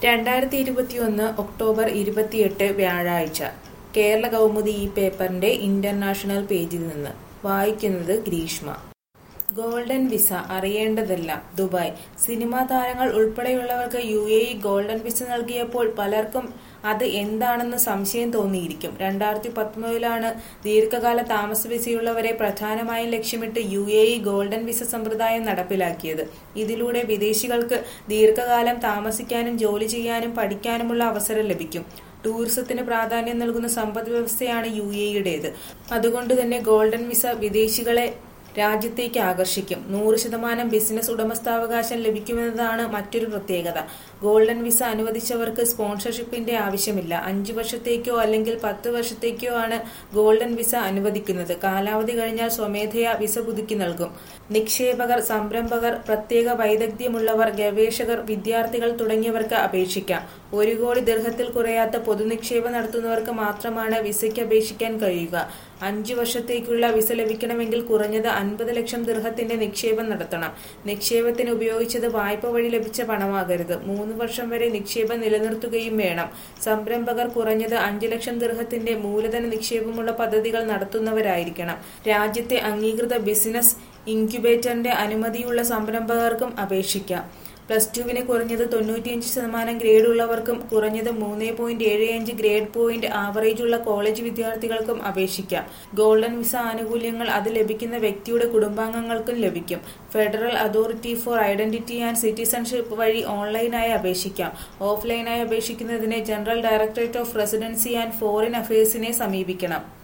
രണ്ടായിരത്തി ഇരുപത്തിയൊന്ന് ഒക്ടോബർ ഇരുപത്തിയെട്ട് വ്യാഴാഴ്ച കേരള കൗമുദി ഈ പേപ്പറിന്റെ ഇന്റർനാഷണൽ പേജിൽ നിന്ന് വായിക്കുന്നത് ഗ്രീഷ്മ ഗോൾഡൻ വിസ അറിയേണ്ടതെല്ലാം ദുബായ് സിനിമാ താരങ്ങൾ ഉൾപ്പെടെയുള്ളവർക്ക് U A E golden visa നൽകിയപ്പോൾ പലർക്കും അത് എന്താണെന്ന് സംശയം തോന്നിയിരിക്കും രണ്ടായിരത്തി പത്തൊമ്പതിലാണ് ദീർഘകാല താമസ വിസയുള്ളവരെ പ്രധാനമായും ലക്ഷ്യമിട്ട് U A E golden visa സമ്പ്രദായം നടപ്പിലാക്കിയത് ഇതിലൂടെ വിദേശികൾക്ക് ദീർഘകാലം താമസിക്കാനും ജോലി ചെയ്യാനും പഠിക്കാനുമുള്ള അവസരം ലഭിക്കും ടൂറിസത്തിന് പ്രാധാന്യം നൽകുന്ന സമ്പദ് വ്യവസ്ഥയാണ് യു എയുടേത് അതുകൊണ്ട് തന്നെ ഗോൾഡൻ വിസ വിദേശികളെ രാജ്യത്തേക്ക് ആകർഷിക്കും നൂറ് ശതമാനം ബിസിനസ് ഉടമസ്ഥാവകാശം ലഭിക്കുമെന്നതാണ് മറ്റൊരു പ്രത്യേകത ഗോൾഡൻ വിസ അനുവദിച്ചവർക്ക് സ്പോൺസർഷിപ്പിന്റെ ആവശ്യമില്ല അഞ്ചു വർഷത്തേക്കോ അല്ലെങ്കിൽ പത്ത് വർഷത്തേക്കോ ആണ് ഗോൾഡൻ വിസ അനുവദിക്കുന്നത് കാലാവധി കഴിഞ്ഞാൽ സ്വമേധയാ വിസ പുതുക്കി നൽകും നിക്ഷേപകർ സംരംഭകർ പ്രത്യേക വൈദഗ്ധ്യമുള്ളവർ ഗവേഷകർ വിദ്യാർത്ഥികൾ തുടങ്ങിയവർക്ക് അപേക്ഷിക്കാം ഒരു കോടി ദീർഘത്തിൽ കുറയാത്ത പൊതുനിക്ഷേപം നടത്തുന്നവർക്ക് മാത്രമാണ് വിസയ്ക്ക് അപേക്ഷിക്കാൻ കഴിയുക അഞ്ചു വർഷത്തേക്കുള്ള വിസ ലഭിക്കണമെങ്കിൽ കുറഞ്ഞത് അൻപത് ലക്ഷം ദീർഘത്തിന്റെ നിക്ഷേപം നടത്തണം നിക്ഷേപത്തിന് ഉപയോഗിച്ചത് വായ്പ വഴി ലഭിച്ച പണമാകരുത് മൂന്ന് വർഷം വരെ നിക്ഷേപം നിലനിർത്തുകയും വേണം സംരംഭകർ കുറഞ്ഞത് അഞ്ചു ലക്ഷം ദീർഘത്തിന്റെ മൂലധന നിക്ഷേപമുള്ള പദ്ധതികൾ നടത്തുന്നവരായിരിക്കണം രാജ്യത്തെ അംഗീകൃത ബിസിനസ് ഇൻക്യുബേറ്ററിന്റെ അനുമതിയുള്ള സംരംഭകർക്കും അപേക്ഷിക്കാം പ്ലസ് ടുവിന് കുറഞ്ഞത് തൊണ്ണൂറ്റിയഞ്ച് ശതമാനം ഗ്രേഡ് ഉള്ളവർക്കും കുറഞ്ഞത് മൂന്ന് പോയിന്റ് ഏഴ് അഞ്ച് ഗ്രേഡ് പോയിന്റ് ആവറേജ് ഉള്ള കോളേജ് വിദ്യാർത്ഥികൾക്കും അപേക്ഷിക്കാം ഗോൾഡൻ വിസ ആനുകൂല്യങ്ങൾ അത് ലഭിക്കുന്ന വ്യക്തിയുടെ കുടുംബാംഗങ്ങൾക്കും ലഭിക്കും federal authority for identity and citizenship വഴി ഓൺലൈനായി അപേക്ഷിക്കാം ഓഫ്ലൈനായി അപേക്ഷിക്കുന്നതിന് general directorate of residency and foreign അഫയേഴ്സിനെ സമീപിക്കണം